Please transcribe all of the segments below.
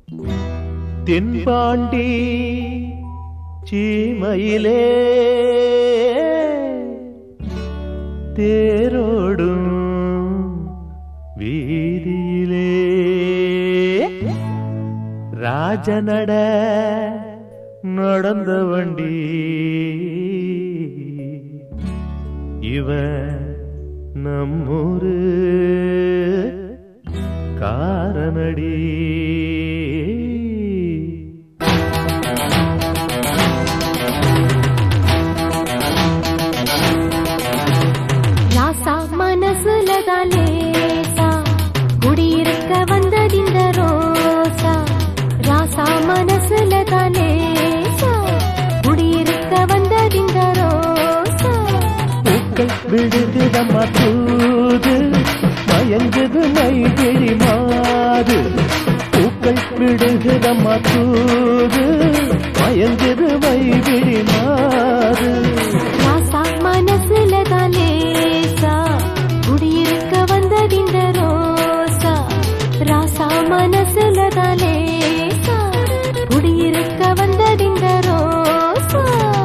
தென்பாண்டி சீமையிலே தேரோடும் வீதியிலே ராஜநட நடந்த வண்டி இவன் நம்மூரு காரனடி ராசா மனசுல தான் லேசா குடியிருக்க வந்ததிந்த ரோசா ராசா மனசுல தான் லேசா குடியிருக்க வந்ததிந்த ரோசா பூக்கள் விடுகுதம்மா தூது மயங்குது மைகிழி மாது பூக்கள் விடுகுதம்மா தூது மயங்குது மைகிழி மாது ராசா மனசுல தான் லேசா குடியிருக்க வந்ததிந்த ரோசா ராசா மனசுல தான் லேசா குடியிருக்க வந்ததிந்த ரோசா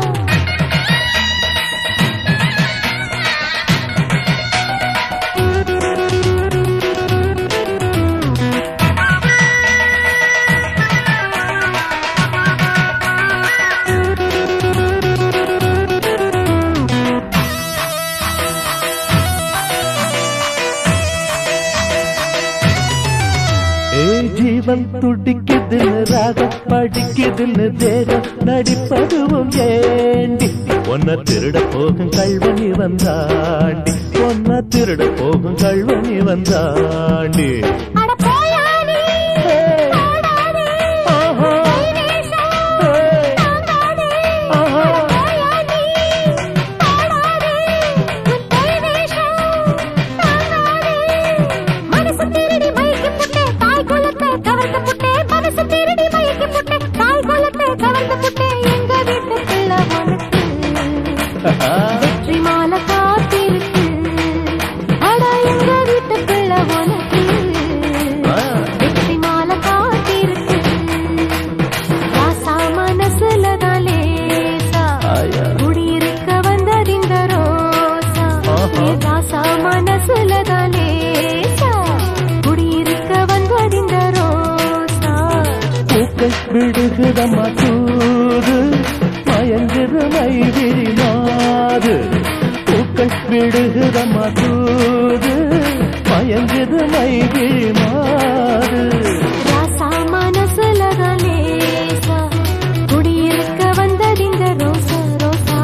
ஏ ஜீவன் துடிக்குதுன்னு ராகம் படிக்குதுன்னு தேகம் நடிப்பதுவும் ஏண்டி ஒன்ன திருட போகும் கல்வனி வந்தாண்டி ஒன்ன திருட போகும் கல்வனி வந்தாண்டி அட போயா நீ ஓடாதே ஆஹா, கைவேஷம் ஏய், தாங்காதே ஆஹா. போயா நீ ஓடாதே உன் கைவேஷம் தாங்காதே மனசு திருடி மயக்கி புட்டே தாய் குலத்தை கவர்ந்து புட்டே மனசு திருடி மயக்கி புட்டே தாய் குலத்தை கவர்ந்து புட்டே எங்க வீட்டு பிள்ளை உனக்கு வெற்றி மாலை காத்திருக்கு அட எங்க வீட்டு பிள்ளை உனக்கு ஆ. வெற்றி மாலை காத்திருக்கு ராசா மனசுல தான் லேசா ஆயா. குடியிருக்க வந்ததிந்த ரோசா ஆஹா. ஏ ராசா மனசுல தான் லேசா குடியிருக்க வந்ததிந்த ரோசா பூக்கள் விடுகுதம்மா தூது மயங்குது மைவிழி மாது பூக்கள் விடுகுதம்மா தூது மயங்குது மைவிழி மாது ராசா மனசுல தான் லேசா குடியிருக்க வந்ததிந்த ரோசா ரோசா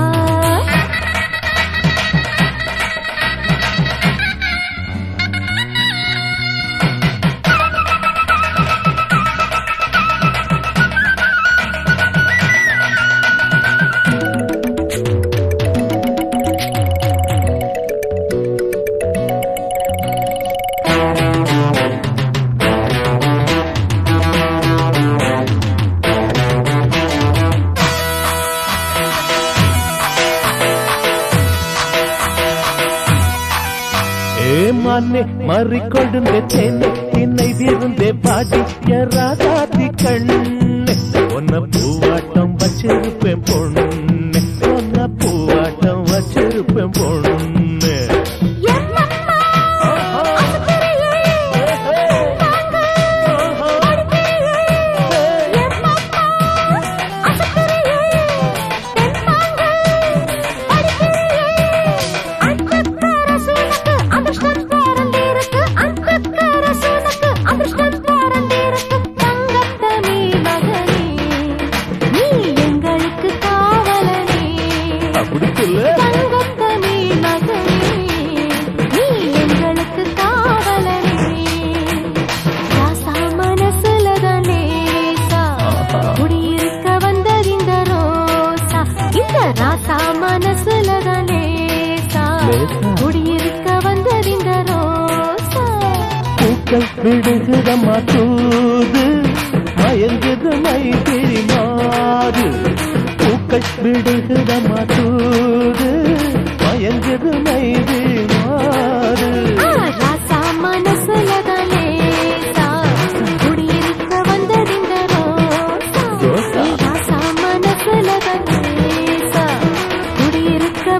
ஏ மானே மாறிக்கொண்டு தேனே திண்ணை தீர்ந்தே பாடி எறாதாதி கண்ணே ஒன்ன பூவாட்டம் வச்சிருப்பேன் பொண்ணு ஒன்ன பூவாட்டம் வச்சிருப்பேன் பொண்ணு எம்மம்மா அசுத்தரையே தாங்க ஓடிக்கையே எம்மம்மா அசுத்தரையே தென்பாங்க ஓடிக்கையே அந்தக்கர சூனக்கு அதிர்ஷ்டம் பிறந்திருக்கு அந்தக்கர சூனக்கு அதிர்ஷ்டம் பிறந்திருக்கு தங்கத்தனி மகனே நீ எங்களுக்கு காவலனே அப்படி சொல்லு தங்கத்தனி மகனே நீ எங்களுக்கு காவலனே ராசா மனசுல தான் லேசா குடியிருக்க வந்ததிந்த ரோசா இந்த ராசா மனசுல தான் லேசா லேசா. குடியிருக்க வந்ததிந்த ரோசா பூக்கள் விடுகுதம்மா தூது மயங்குது மைகிழி மாது பூக்கள் விடுகுதம்மா தூது மயங்குது மைகிழி மாது ஆ, ராசா மனசுல தான் லேசா குடியிருக்க வந்ததிந்த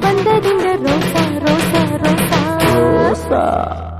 வந்ததிந்த ரோசா ரோசா ரோசா ரோசா